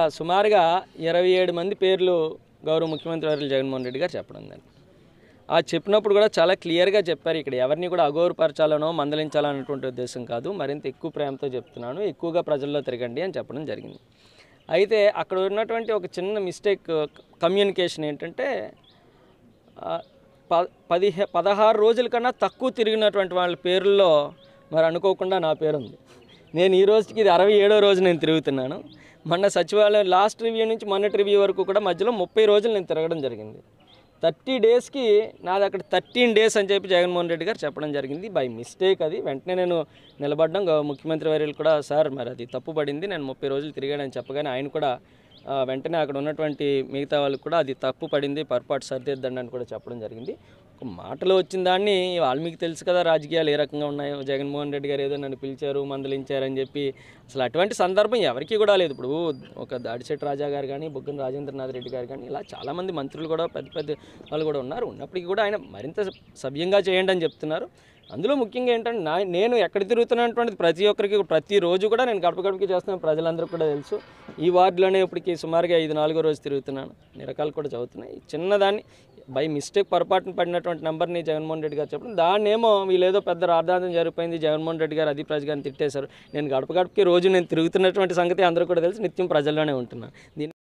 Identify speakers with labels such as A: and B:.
A: సుమారుగా ఇరవై ఏడు మంది పేర్లు గౌరవ ముఖ్యమంత్రి వర్యులు జగన్మోహన్ రెడ్డి గారు చెప్పడం జరిగింది ఆ చెప్పినప్పుడు కూడా చాలా క్లియర్గా చెప్పారు ఇక్కడ ఎవరిని కూడా అగౌరపరచాలనో మందలించాలన్నటువంటి ఉద్దేశం కాదు మరింత ఎక్కువ ప్రేమతో చెప్తున్నాను ఎక్కువగా ప్రజల్లో తిరగండి అని చెప్పడం జరిగింది అయితే అక్కడ ఉన్నటువంటి ఒక చిన్న మిస్టేక్ కమ్యూనికేషన్ ఏంటంటే ఆ, ప పదిహే పదహారు రోజుల కన్నా తక్కువ తిరిగినటువంటి వాళ్ళ పేర్లలో మరి అనుకోకుండా నా పేరు ఉంది నేను ఈ రోజుకి ఇది అరవై ఏడో రోజు నేను తిరుగుతున్నాను మొన్న సచివాలయం లాస్ట్ రివ్యూ నుంచి మొన్నటి రివ్యూ వరకు కూడా మధ్యలో ముప్పై రోజులు నేను తిరగడం జరిగింది థర్టీ డేస్కి నాది అక్కడ థర్టీన్ డేస్ అని చెప్పి జగన్మోహన్ రెడ్డి గారు చెప్పడం జరిగింది బై మిస్టేక్ అది వెంటనే నేను నిలబడడం గౌ- ముఖ్యమంత్రి వర్యులు కూడా సార్ మరి అది తప్పు పడింది నేను ముప్పై రోజులు తిరిగానని చెప్పగానే ఆయన కూడా ఆ, వెంటనే అక్కడ ఉన్నటువంటి మిగతా వాళ్ళకి కూడా అది తప్పు పడింది పొరపాటు సరిదిద్దండి అని కూడా చెప్పడం జరిగింది ఒక మాటలో వచ్చిన దాన్ని వాల్మీకి తెలుసు కదా రాజకీయాలు ఏ రకంగా ఉన్నాయో జగన్మోహన్ రెడ్డి గారు ఏదో నన్ను పిలిచారు మందలించారని చెప్పి అసలు అటువంటి సందర్భం ఎవరికీ కూడా లేదు ఇప్పుడు ఒక దాడిశెట్టి రాజా గారు కానీ బుగ్గన రాజేంద్రనాథ్ రెడ్డి గారు కానీ ఇలా చాలామంది మంత్రులు కూడా పెద్ద పెద్ద వాళ్ళు కూడా ఉన్నారు ఉన్నప్పటికీ కూడా ఆయన మరింత సభ్యంగా చేయండి అని చెప్తున్నారు అందులో ముఖ్యంగా ఏంటంటే నా నేను ఎక్కడ తిరుగుతున్నటువంటిది ప్రతి ఒక్కరికి ప్రతిరోజు కూడా నేను గడప గడపకి చేస్తున్నాను ప్రజలందరికీ కూడా తెలుసు ఈ వార్డులోనే ఇప్పటికి సుమారుగా ఐదు నాలుగో రోజు తిరుగుతున్నాను అన్ని రకాలు కూడా చదువుతున్నాయి ఈ చిన్నదాన్ని బై మిస్టేక్ పొరపాటున పడినటువంటి నెంబర్ని జగన్మోహన్ రెడ్డి గారు చెప్పడం దాన్ని ఏమో వీళ్ళేదో పెద్ద రాద్ధాంతం జరిగిపోయింది జగన్మోహన్ రెడ్డి గారు అది ప్రజ గారిని తిట్టేశారు నేను గడప గడపకి రోజు నేను తిరుగుతున్నటువంటి సంగతి అందరూ కూడా తెలుసు నిత్యం ప్రజల్లోనే ఉంటున్నాను దీన్ని